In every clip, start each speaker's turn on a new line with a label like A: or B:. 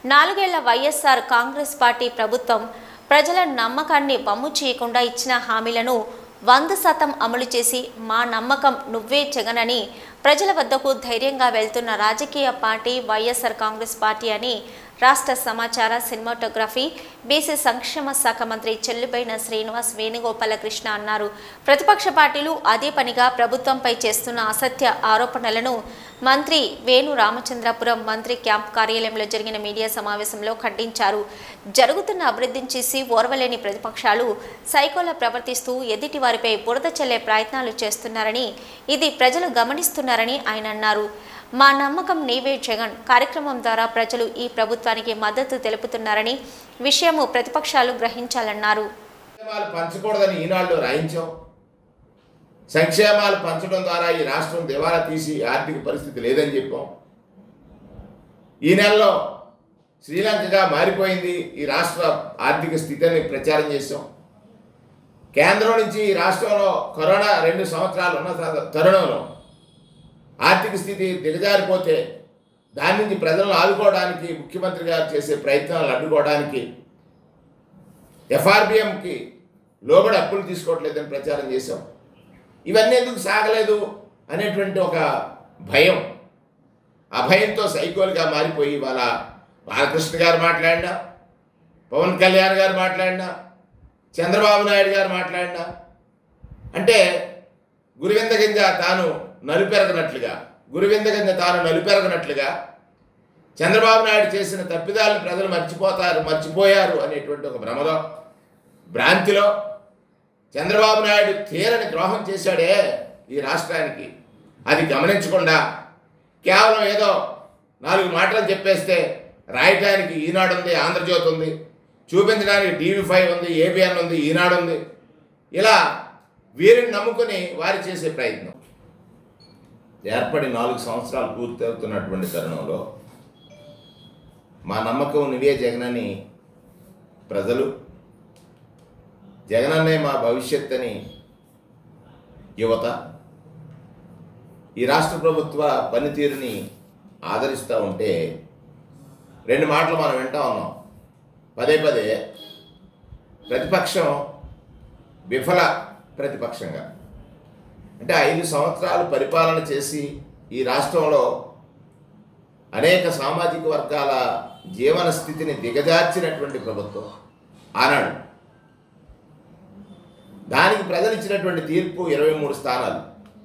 A: నాలుగేళ్ల వైఎస్ఆర్ కాంగ్రెస్ పార్టీ ప్రభుత్వం ప్రజల నమ్మకాన్ని వమ్ము చేయకుండా ఇచ్చిన హామీలను వంద శాతం అమలు చేసి మా నమ్మకం నువ్వే జగనని ప్రజల వద్దకు ధైర్యంగా వెళ్తున్న రాజకీయ పార్టీ వైఎస్ఆర్ కాంగ్రెస్ పార్టీ అని రాష్ట్ర సమాచార సినిమాటోగ్రఫీ బీసీ సంక్షేమ శాఖ మంత్రి చెల్లుబైన శ్రీనివాస్ వేణుగోపాలకృష్ణ అన్నారు ప్రతిపక్ష పార్టీలు అదే పనిగా ప్రభుత్వంపై చేస్తున్న అసత్య ఆరోపణలను మంత్రి వేణు రామచంద్రపురం మంత్రి క్యాంప్ కార్యాలయంలో జరిగిన మీడియా సమావేశంలో ఖండించారు జరుగుతున్న అభివృద్ధిని చేసి ఓర్వలేని ప్రతిపక్షాలు సైకోలా ప్రవర్తిస్తూ ఎదుటి వారిపై బురద చల్లే ప్రయత్నాలు చేస్తున్నారని ఇది ప్రజలు గమనిస్తున్నారని ఆయన అన్నారు మా నమ్మకం నీవే జగన్ కార్యక్రమం ద్వారా ప్రజలు ఈ ప్రభుత్వానికి మద్దతు తెలుపుతున్నారని విషయము ప్రతిపక్షాలు గ్రహించాలన్నారు
B: సంక్షేమాలు పంచకూడదని ఈనాళ్ళు రాయించాం సంక్షేమాలు పంచడం ద్వారా ఈ రాష్ట్రం దివాలా తీసి ఆర్థిక పరిస్థితి లేదని చెప్పాం ఈ నెలలో శ్రీలంకగా మారిపోయింది ఈ రాష్ట్ర ఆర్థిక స్థితిని ప్రచారం చేశాం కేంద్రం నుంచి ఈ రాష్ట్రంలో కరోనా రెండు సంవత్సరాలు ఉన్న త- తరుణంలో ఆర్థిక స్థితి దిగజారిపోతే దాని నుంచి ప్రజలను ఆదుకోవడానికి ముఖ్యమంత్రి గారు చేసే ప్రయత్నాలు అడ్డుకోవడానికి ఎఫ్ఆర్బిఎంకి లోబడి అప్పులు తీసుకోవట్లేదని ప్రచారం చేశాం ఇవన్నీ ఎందుకు సాగలేదు అనేటువంటి ఒక భయం ఆ భయంతో సైకోల్గా మారిపోయి ఇవాళ బాలకృష్ణ గారు మాట్లాడినా పవన్ కళ్యాణ్ గారు మాట్లాడినా చంద్రబాబు నాయుడు గారు మాట్లాడినా అంటే గురువింద గింజ తాను నలుపెరగనట్లుగా గురువింద గింజ తాను నలుపెరగనట్లుగా చంద్రబాబు నాయుడు చేసిన తప్పిదాలను ప్రజలు మర్చిపోతారు మర్చిపోయారు అనేటువంటి ఒక భ్రమలో భ్రాంతిలో చంద్రబాబు నాయుడు తీరని ద్రోహం చేశాడే ఈ రాష్ట్రానికి అది గమనించకుండా కేవలం ఏదో నాలుగు మాటలు చెప్పేస్తే రాయటానికి ఈనాడు ఉంది ఆంధ్రజ్యోతి ఉంది చూపించడానికి టీవీ ఫైవ్ ఉంది ఏబిఎన్ ఉంది ఈనాడు ఉంది ఇలా వీరిని నమ్ముకుని వారు చేసే ప్రయత్నం ఏర్పడి నాలుగు సంవత్సరాలు పూర్తవుతున్నటువంటి తరుణంలో మా నమ్మకం నువ్వే జగనని ప్రజలు జగనన్నే మా భవిష్యత్ అని యువత ఈ రాష్ట్ర ప్రభుత్వ పనితీరుని ఆదరిస్తూ ఉంటే రెండు మాటలు మనం వింటా ఉన్నాం పదే పదే ప్రతిపక్షం విఫల ప్రతిపక్షంగా అంటే ఐదు సంవత్సరాలు పరిపాలన చేసి ఈ రాష్ట్రంలో అనేక సామాజిక వర్గాల జీవన స్థితిని దిగజార్చినటువంటి ప్రభుత్వం ఆనాడు దానికి ప్రజలు ఇచ్చినటువంటి తీర్పు ఇరవై మూడు స్థానాలు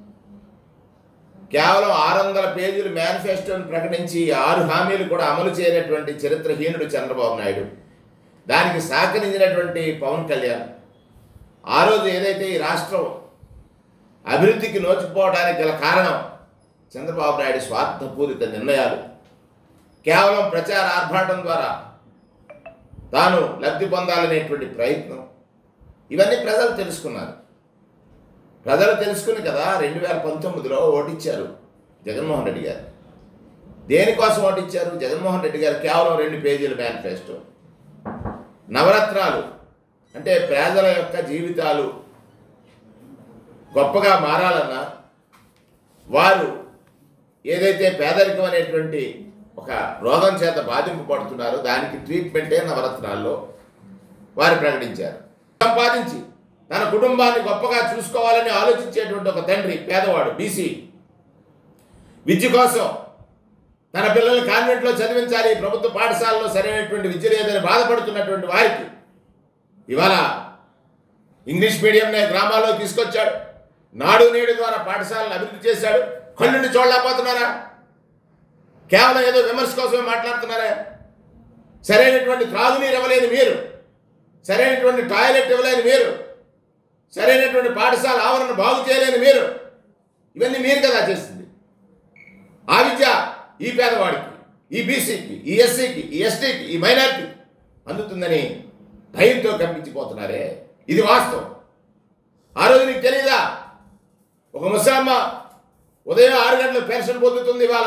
B: కేవలం ఆరు వందల పేజీలు మేనిఫెస్టోని ప్రకటించి ఆరు హామీలు కూడా అమలు చేయనటువంటి చరిత్రహీనుడు చంద్రబాబు నాయుడు దానికి సహకరించినటువంటి పవన్ కళ్యాణ్ ఆ రోజు ఏదైతే ఈ రాష్ట్రం అభివృద్ధికి నోచుకుపోవడానికి గల కారణం చంద్రబాబు నాయుడు స్వార్థపూరిత నిర్ణయాలు కేవలం ప్రచార ఆర్భాటం ద్వారా తాను లబ్ధి పొందాలనేటువంటి ప్రయత్నం ఇవన్నీ ప్రజలు తెలుసుకున్నారు ప్రజలు తెలుసుకుని కదా రెండు వేల పంతొమ్మిదిలో ఓటిచ్చారు జగన్మోహన్ రెడ్డి గారు దేనికోసం ఓటిచ్చారు జగన్మోహన్ రెడ్డి గారు కేవలం రెండు పేజీల మేనిఫెస్టో నవరత్నాలు అంటే పేదల యొక్క జీవితాలు గొప్పగా మారాలన్నా వారు ఏదైతే పేదరికం అనేటువంటి ఒక రోగం చేత బాధింపు పడుతున్నారో దానికి ట్రీట్మెంటే నవరత్నాల్లో వారు ప్రకటించారు సంపాదించి తన కుటుంబాన్ని గొప్పగా చూసుకోవాలని ఆలోచించేటువంటి ఒక తండ్రి పేదవాడు బీసీ విద్య కోసం తన పిల్లల్ని కాన్వెంట్లో చదివించాలి ప్రభుత్వ పాఠశాలలో సరైనటువంటి విద్య లేదని బాధపడుతున్నటువంటి వారికి ఇవాళ ఇంగ్లీష్ మీడియంనే గ్రామాల్లో తీసుకొచ్చాడు నాడు నేడు ద్వారా పాఠశాలను అభివృద్ధి చేశాడు కళ్ళుండి చూడలేకపోతున్నారా కేవలం ఏదో విమర్శ కోసమే మాట్లాడుతున్నారా సరైనటువంటి త్రాగునీరు ఇవ్వలేని మీరు సరైనటువంటి టాయిలెట్ ఇవ్వలేని మీరు సరైనటువంటి పాఠశాల ఆవరణ బాగు చేయలేని మీరు ఇవన్నీ మీరు కదా చేస్తుంది ఆ విద్య ఈ పేదవాడికి ఈ బీసీకి ఈ ఎస్సీకి ఈ ఎస్టీకి ఈ మైనారిటీకి అందుతుందని భయంతో కనిపించిపోతున్నారే ఇది వాస్తవం ఆ రోజు నీకు తెలియదా ఒక ముసలమ్మ ఉదయం ఆరు గంటలకు పెన్షన్ పొందుతుంది ఇవాళ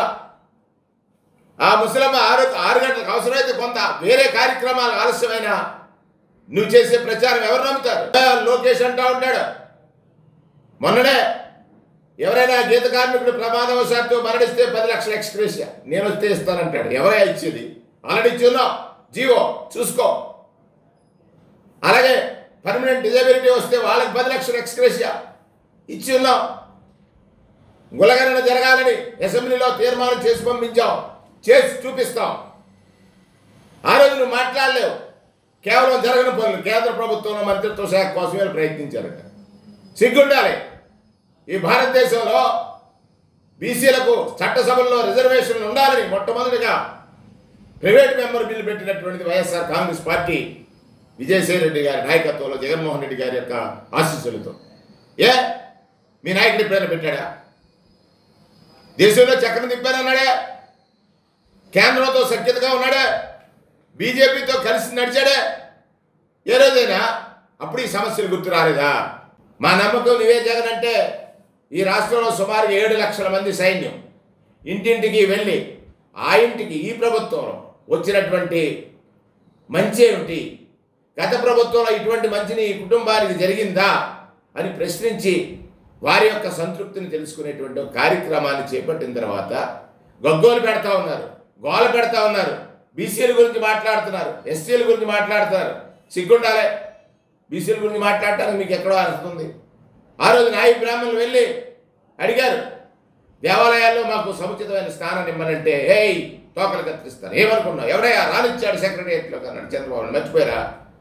B: ఆ ముసలమ్మ ఆరు ఆరు గంటలకు అవసరమైతే కొంత వేరే కార్యక్రమాలు ఆలస్యమైన నువ్వు చేసే ప్రచారం ఎవరు నమ్ముతారు లోకేష్ అంటా ఉంటాడు మొన్ననే ఎవరైనా గీత కార్మికుడు ప్రమాదవశాత్తు మరణిస్తే పది లక్షల ఎక్స్క్రేషియా నేను వస్తే ఇస్తానంటాడు ఎవరైనా ఇచ్చేది ఆల్రెడీ ఇచ్చి ఉన్నాం జీవో చూసుకో అలాగే పర్మనెంట్ డిజబిలిటీ వస్తే వాళ్ళకి పది లక్షలు ఎక్స్క్రేషియా ఇచ్చి ఉన్నాం గులగణన జరగాలని అసెంబ్లీలో తీర్మానం చేసి పంపించాం చేసి చూపిస్తాం ఆ రోజు నువ్వు మాట్లాడలేవు కేవలం జరగని పనులు కేంద్ర ప్రభుత్వంలో మంత్రిత్వ శాఖ కోసమే ప్రయత్నించారట సిగ్గుండాలి ఈ భారతదేశంలో బీసీలకు చట్టసభల్లో రిజర్వేషన్లు ఉండాలని మొట్టమొదటిగా ప్రైవేట్ మెంబర్ బిల్లు పెట్టినటువంటిది వైఎస్ఆర్ కాంగ్రెస్ పార్టీ విజయసాయి రెడ్డి గారి నాయకత్వంలో జగన్మోహన్ రెడ్డి గారి యొక్క ఆశీస్సులతో ఏ మీ నాయకుడు ఎప్పుడైనా పెట్టాడా దేశంలో చక్రం తిప్పానన్నాడే కేంద్రంతో సఖ్యతగా ఉన్నాడే బీజేపీతో కలిసి నడిచాడే ఏ రోజైనా అప్పుడు ఈ సమస్యలు గుర్తు రాలేదా మా నమ్మకం నువ్వే జగన్ అంటే ఈ రాష్ట్రంలో సుమారు ఏడు లక్షల మంది సైన్యం ఇంటింటికి వెళ్ళి ఆ ఇంటికి ఈ ప్రభుత్వంలో వచ్చినటువంటి మంచి ఏమిటి గత ప్రభుత్వంలో ఇటువంటి మంచిని ఈ కుటుంబానికి జరిగిందా అని ప్రశ్నించి వారి యొక్క సంతృప్తిని తెలుసుకునేటువంటి ఒక కార్యక్రమాన్ని చేపట్టిన తర్వాత గగ్గోలు పెడతా ఉన్నారు గోల పెడతా ఉన్నారు బీసీల గురించి మాట్లాడుతున్నారు ఎస్సీల గురించి మాట్లాడుతున్నారు సిగ్గుండాలే బీసీల గురించి మాట్లాడటానికి మీకు ఎక్కడో అర్థం ఆ రోజు నాయి బ్రాహ్మణులు వెళ్ళి అడిగారు దేవాలయాల్లో మాకు సముచితమైన స్థానాన్ని ఇమ్మనంటే ఏయ్ తోకలు కత్తిరిస్తారు ఏమనుకున్నావు ఎవడయ్యా రానిచ్చాడు సెక్రటరియట్లో అన్నాడు చంద్రబాబు మర్చిపోయారా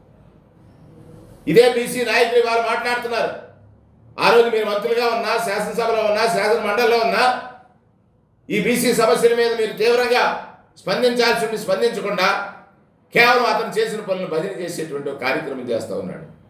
B: ఇదే బీసీ నాయకులు వాళ్ళు మాట్లాడుతున్నారు ఆ రోజు మీరు మంత్రులుగా ఉన్నా శాసనసభలో ఉన్నా శాసన మండలిలో ఉన్నా ఈ బీసీ సమస్యల మీద మీరు తీవ్రంగా స్పందించాల్సి ఉండి స్పందించకుండా కేవలం అతను చేసిన పనులను బదిలీ చేసేటువంటి ఒక కార్యక్రమం చేస్తూ ఉన్నాడు